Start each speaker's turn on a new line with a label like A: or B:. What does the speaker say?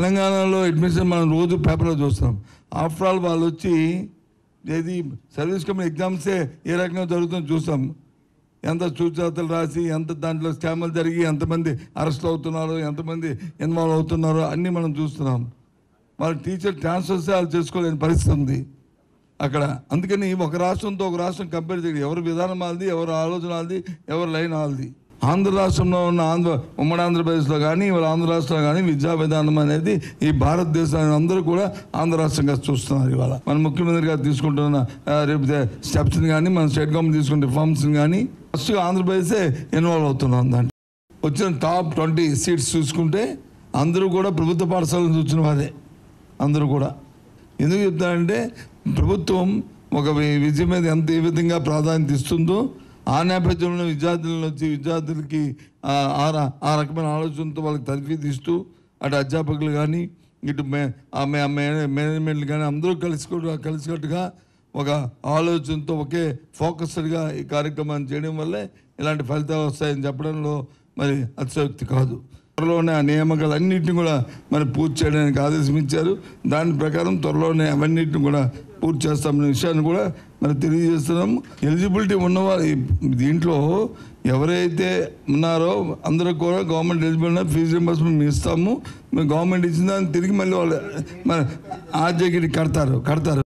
A: తెలంగాణలో అడ్మిషన్ మనం రోజు పేపర్లో చూస్తున్నాం ఆఫ్టర్ ఆల్ వాళ్ళు వచ్చి ఏది సర్వీస్ కమిషన్ ఎగ్జామ్సే ఏ రకంగా జరుగుతుందో చూస్తాం ఎంత సూచనలు రాసి ఎంత దాంట్లో స్కామ్లు జరిగి ఎంతమంది అరెస్ట్ అవుతున్నారో ఎంతమంది ఇన్వాల్వ్ అవుతున్నారో అన్నీ మనం చూస్తున్నాం వాళ్ళ టీచర్ ట్రాన్స్ఫర్స్ వాళ్ళు చేసుకోలేని పరిస్థితి ఉంది అక్కడ అందుకని ఒక రాష్ట్రంతో ఒక రాష్ట్రం కంపేర్ చేయడం ఎవరి విధానం వాళ్ళది ఎవరి ఆలోచన వాళ్ళది ఎవరి లైన్ వాళ్ళది ఆంధ్ర రాష్ట్రంలో ఉన్న ఆంధ్ర ఉమ్మడి ఆంధ్రప్రదేశ్లో కానీ ఇవాళ ఆంధ్ర రాష్ట్రంలో కానీ విద్యా విధానం అనేది ఈ భారతదేశాన్ని అందరూ కూడా ఆంధ్ర రాష్ట్రంగా చూస్తున్నారు ఇవాళ మన ముఖ్యమంత్రి గారు తీసుకుంటున్న ఆ, రేపు స్టెప్స్ని కానీ మన స్టేట్ గవర్నమెంట్ తీసుకున్న రిఫార్మ్స్ని కానీ ఫస్ట్ ఆంధ్రప్రదేశే ఇన్వాల్వ్ అవుతున్నాం దాంట్లో వచ్చిన టాప్ ట్వంటీ సీట్స్ చూసుకుంటే అందరూ కూడా ప్రభుత్వ పాఠశాల నుంచి వచ్చిన వారే అందరూ కూడా ఎందుకు చెప్తానంటే ప్రభుత్వం ఒక వి- విద్య మీద ఎంత ఏ విధంగా ప్రాధాన్యత ఇస్తుందో ఆ నేపథ్యంలో విద్యార్థులను వచ్చి విద్యార్థులకి ఆ ఆ ర- ఆ రకమైన ఆలోచనతో వాళ్ళకి తరఫీదు ఇస్తూ అటు అధ్యాపకులు కానీ ఇటు మే ఆ మే మే- మేనేజ్మెంట్లు కానీ అందరూ కలిసి కూడా కలిసికట్టుగా ఒక ఆలోచనతో ఒకే ఫోకస్డ్గా ఈ కార్యక్రమాన్ని చేయడం వల్లే ఇలాంటి ఫలితాలు వస్తాయని చెప్పడంలో మరి అతిశయోక్తి కాదు త్వరలోనే ఆ నియామకాలన్నింటినీ కూడా మరి పూర్తి చేయడానికి ఆదేశం ఇచ్చారు దాని ప్రకారం త్వరలోనే అవన్నిటిని కూడా పూర్తి చేస్తామనే విషయాన్ని కూడా మరి తెలియజేస్తున్నాం ఎలిజిబిలిటీ ఉన్నవారు ఈ దీంట్లో ఎవరైతే ఉన్నారో అందరూ కూడా గవర్నమెంట్ ఎలిజిబుల్ ఫీజు రింబర్స్మెంట్ మేము ఇస్తాము మేము గవర్నమెంట్ ఇచ్చిన దాన్ని తిరిగి మళ్ళీ వాళ్ళు మరి ఆర్జేకి కడతారు కడతారు